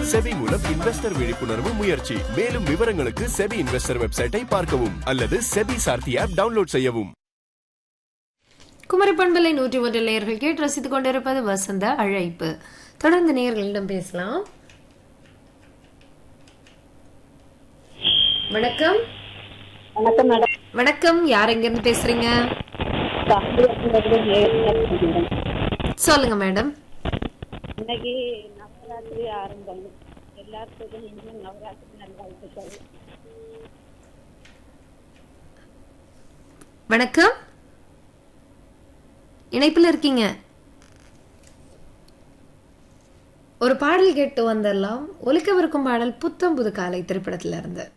SEBI மூலம் investor விழிப்புணர்வு முயற்சி மேலும் விவரங்களுக்கு செபி இன்வெஸ்டர் வெப்சைட்டை பார்க்கவும் அல்லது செபி சார்த்தி ஆப் டவுன்லோட் செய்யவும் குமரி பண்பலை நூற்றி ஒன்றில் நேர்கள் கேட்டு ரசித்துக் கொண்டிருப்பது வசந்த அழைப்பு தொடர்ந்து நேர்களிடம் பேசலாம் வணக்கம் வணக்கம் மேடம் வணக்கம் யார் எங்கிருந்து பேசுறீங்க சொல்லுங்க மேடம் இன்னைக்கு நவராத்திரி ஆரம்பம் எல்லாத்துக்கும் இன்னும் நவராத்திரி நல்வாழ்த்துக்கள் வணக்கம் இணைப்பில் இருக்கீங்க ஒரு பாடல் கேட்டு வந்துடலாம் ஒலிக்கவிருக்கும் பாடல் புத்தம் புது காலை திரைப்படத்துல இருந்து